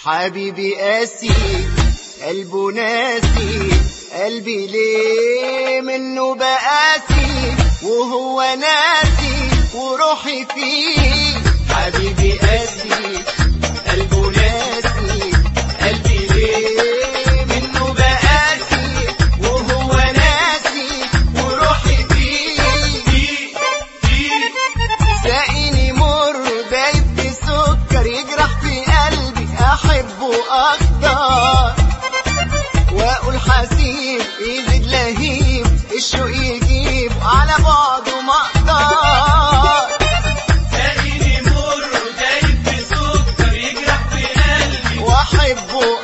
حبيبي قاسي قلبه ناسي قلبي ليه منه بقاسي وهو ناسي وروحي فيه حبيبي قاسي قلبه ناسي قلبي ليه منه بقاسي وهو ناسي وروحي فيه ساقيني مر دايب في سكر يجرح في قلبي احبه اكتر واقول حسيب يزيد لهيب الشوق يجيب على بعضه ما اقدر ساقيني مر دايب في سكر يجرح في قلبي واحبه